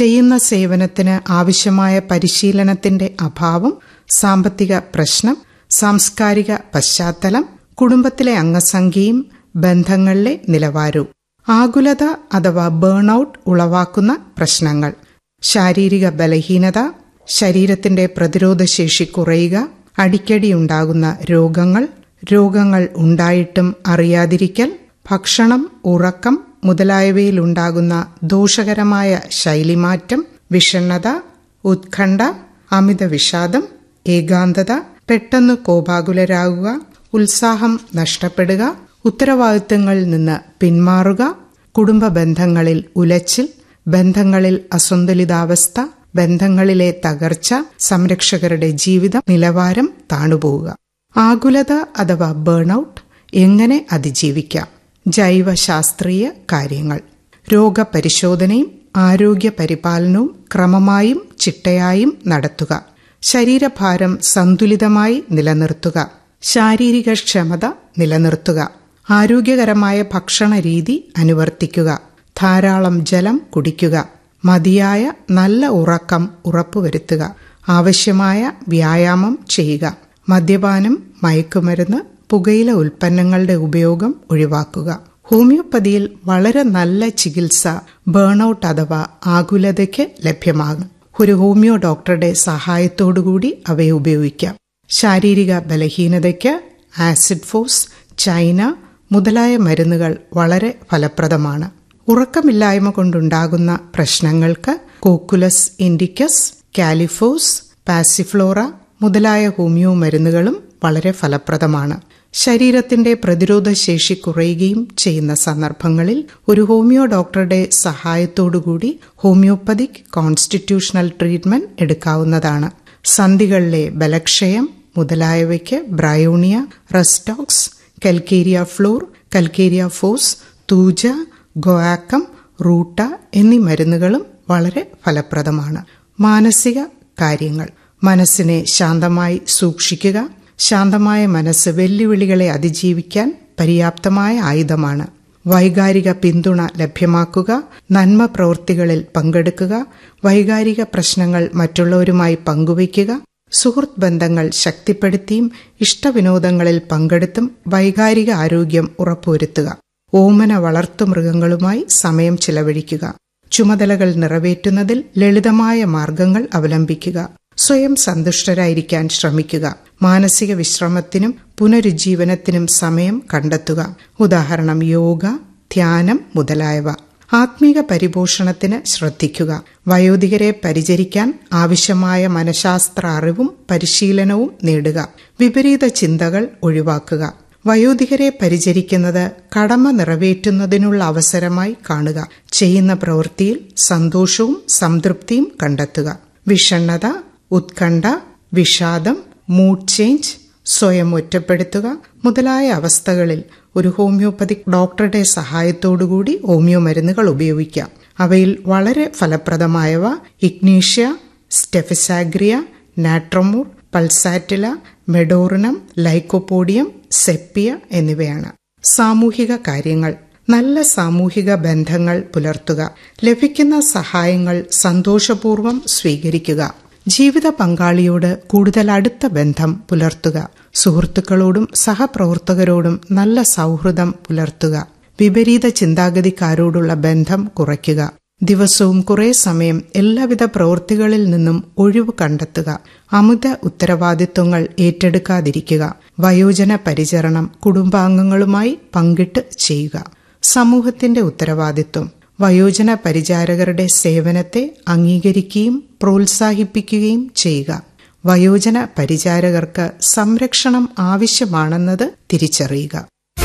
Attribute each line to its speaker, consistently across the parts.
Speaker 1: ചെയ്യുന്ന സേവനത്തിന് ആവശ്യമായ പരിശീലനത്തിന്റെ അഭാവം സാമ്പത്തിക പ്രശ്നം സാംസ്കാരിക പശ്ചാത്തലം കുടുംബത്തിലെ അംഗസംഖ്യയും ബന്ധങ്ങളിലെ നിലവാരവും ആകുലത അഥവാ ബേൺഔട്ട് ഉളവാക്കുന്ന പ്രശ്നങ്ങൾ ശാരീരിക ബലഹീനത ശരീരത്തിന്റെ പ്രതിരോധശേഷി കുറയുക അടിക്കടി ഉണ്ടാകുന്ന രോഗങ്ങൾ രോഗങ്ങൾ ഉണ്ടായിട്ടും അറിയാതിരിക്കൽ ഭക്ഷണം ഉറക്കം മുതലായവയിലുണ്ടാകുന്ന ദോഷകരമായ ശൈലിമാറ്റം വിഷണ്ണത ഉത്കണ്ഠ അമിത വിഷാദം ഏകാന്തത പെട്ടെന്ന് കോപാകുലരാകുക ഉത്സാഹം നഷ്ടപ്പെടുക ഉത്തരവാദിത്തങ്ങളിൽ നിന്ന് പിന്മാറുക കുടുംബ ബന്ധങ്ങളിൽ ഉലച്ചിൽ ബന്ധങ്ങളിൽ അസന്തുലിതാവസ്ഥ ബന്ധങ്ങളിലെ തകർച്ച സംരക്ഷകരുടെ ജീവിത നിലവാരം താണുപോവുക ആകുലത അഥവാ ബേൺഔട്ട് എങ്ങനെ അതിജീവിക്കാം ജൈവശാസ്ത്രീയ കാര്യങ്ങൾ രോഗപരിശോധനയും ആരോഗ്യ പരിപാലനവും ക്രമമായും ചിട്ടയായും നടത്തുക ശരീരഭാരം സന്തുലിതമായി നിലനിർത്തുക ശാരീരിക ക്ഷമത നിലനിർത്തുക ആരോഗ്യകരമായ ഭക്ഷണ രീതി അനുവർത്തിക്കുക ധാരാളം ജലം കുടിക്കുക മതിയായ നല്ല ഉറക്കം ഉറപ്പുവരുത്തുക ആവശ്യമായ വ്യായാമം ചെയ്യുക മദ്യപാനം മയക്കുമരുന്ന് പുകയില ഉൽപ്പന്നങ്ങളുടെ ഉപയോഗം ഒഴിവാക്കുക ഹോമിയോപ്പതിയിൽ വളരെ നല്ല ചികിത്സ ബേൺഔട്ട് അഥവാ ആകുലതയ്ക്ക് ലഭ്യമാകും ഒരു ഹോമിയോ ഡോക്ടറുടെ സഹായത്തോടുകൂടി അവയെ ഉപയോഗിക്കാം ശാരീരിക ബലഹീനതയ്ക്ക് ആസിഡ് ഫോസ് ചൈന മുതലായ മരുന്നുകൾ വളരെ ഫലപ്രദമാണ് ഉറക്കമില്ലായ്മ കൊണ്ടുണ്ടാകുന്ന പ്രശ്നങ്ങൾക്ക് കോക്കുലസ് ഇൻഡിക്കസ് കാലിഫോസ് പാസിഫ്ലോറ മുതലായ ഹോമിയോ മരുന്നുകളും വളരെ ഫലപ്രദമാണ് ശരീരത്തിന്റെ പ്രതിരോധ ശേഷി കുറയുകയും ചെയ്യുന്ന സന്ദർഭങ്ങളിൽ ഒരു ഹോമിയോ ഡോക്ടറുടെ സഹായത്തോടുകൂടി ഹോമിയോപ്പതിക് കോൺസ്റ്റിറ്റ്യൂഷണൽ ട്രീറ്റ്മെന്റ് എടുക്കാവുന്നതാണ് സന്ധികളിലെ ബലക്ഷയം മുതലായവയ്ക്ക് bryonia rhus tox calcarea fluor calcarea phos thuja guaiacum ruta എന്നീ മരുന്നുകളും വളരെ ഫലപ്രദമാണ് മാനസിക കാര്യങ്ങൾ മനസ്സിനെ ശാന്തമായി സൂക്ഷിക്കുക ശാന്തമായ മനസ്സ് വെല്ലുവിളികളെ അതിജീവിക്കാൻ പര്യാപ്തമായ ആയുധമാണ് വൈകാരിക പിന്തുണ ലഭ്യമാക്കുക നന്മ പ്രവൃത്തികളിൽ പങ്കെടുക്കുക വൈകാരിക പ്രശ്നങ്ങൾ മറ്റുള്ളവരുമായി പങ്കുവയ്ക്കുക സുഹൃത്ത് ബന്ധങ്ങൾ ശക്തിപ്പെടുത്തിയും ഇഷ്ടവിനോദങ്ങളിൽ പങ്കെടുത്തും വൈകാരിക ആരോഗ്യം ഉറപ്പുവരുത്തുക ഓമന വളർത്തുമൃഗങ്ങളുമായി സമയം ചിലവഴിക്കുക ചുമതലകൾ നിറവേറ്റുന്നതിൽ ലളിതമായ മാർഗങ്ങൾ അവലംബിക്കുക സ്വയം സന്തുഷ്ടരായിരിക്കാൻ ശ്രമിക്കുക മാനസിക വിശ്രമത്തിനും പുനരുജ്ജീവനത്തിനും സമയം കണ്ടെത്തുക ഉദാഹരണം യോഗ ധ്യാനം മുതലായവ ആത്മീക പരിപോഷണത്തിന് ശ്രദ്ധിക്കുക വയോധികരെ പരിചരിക്കാൻ ആവശ്യമായ മനഃശാസ്ത്ര അറിവും പരിശീലനവും നേടുക വിപരീത ചിന്തകൾ ഒഴിവാക്കുക വയോധികരെ പരിചരിക്കുന്നത് കടമ നിറവേറ്റുന്നതിനുള്ള അവസരമായി കാണുക ചെയ്യുന്ന പ്രവൃത്തിയിൽ സന്തോഷവും സംതൃപ്തിയും കണ്ടെത്തുക വിഷണ്ണത ഉത്കണ്ഠ വിഷാദം മൂഡ് ചേഞ്ച് സ്വയം ഒറ്റപ്പെടുത്തുക മുതലായ അവസ്ഥകളിൽ ഒരു ഹോമിയോപ്പതിക് ഡോക്ടറുടെ സഹായത്തോടുകൂടി ഹോമിയോ മരുന്നുകൾ ഉപയോഗിക്കാം അവയിൽ വളരെ ഫലപ്രദമായവ ഇഗ്നീഷ്യ സ്റ്റെഫിസാഗ്രിയ നാട്രമൂർ പൾസാറ്റില മെഡോറിനം ലൈക്കോപോഡിയം സെപ്പിയ എന്നിവയാണ് സാമൂഹിക കാര്യങ്ങൾ നല്ല സാമൂഹിക ബന്ധങ്ങൾ പുലർത്തുക ലഭിക്കുന്ന സഹായങ്ങൾ സന്തോഷപൂർവ്വം സ്വീകരിക്കുക ജീവിത പങ്കാളിയോട് കൂടുതൽ അടുത്ത ബന്ധം പുലർത്തുക സുഹൃത്തുക്കളോടും സഹപ്രവർത്തകരോടും നല്ല സൗഹൃദം പുലർത്തുക വിപരീത ചിന്താഗതിക്കാരോടുള്ള ബന്ധം കുറയ്ക്കുക ദിവസവും കുറെ സമയം എല്ലാവിധ പ്രവൃത്തികളിൽ നിന്നും ഒഴിവ് കണ്ടെത്തുക അമിത ഉത്തരവാദിത്വങ്ങൾ ഏറ്റെടുക്കാതിരിക്കുക വയോജന പരിചരണം കുടുംബാംഗങ്ങളുമായി പങ്കിട്ട് ചെയ്യുക സമൂഹത്തിന്റെ ഉത്തരവാദിത്വം വയോജന പരിചാരകരുടെ സേവനത്തെ അംഗീകരിക്കുകയും പ്രോത്സാഹിപ്പിക്കുകയും ചെയ്യുക വയോജന പരിചാരകർക്ക് സംരക്ഷണം ആവശ്യമാണെന്നത് തിരിച്ചറിയുക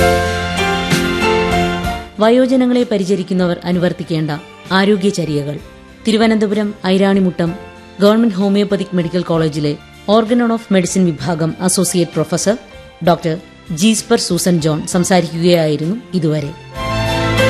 Speaker 2: വയോജനങ്ങളെ പരിചരിക്കുന്നവർ അനുവർത്തിക്കേണ്ട ആരോഗ്യചര്യകൾ Thiruvananthapuram Iranimuttam government homoeopathic medical കോളേജിലെ ഓർഗനോൺ ഓഫ് മെഡിസിൻ വിഭാഗം associate professor doctor Jasper Susan John സംസാരിക്കുകയായിരുന്നു ഇതുവരെ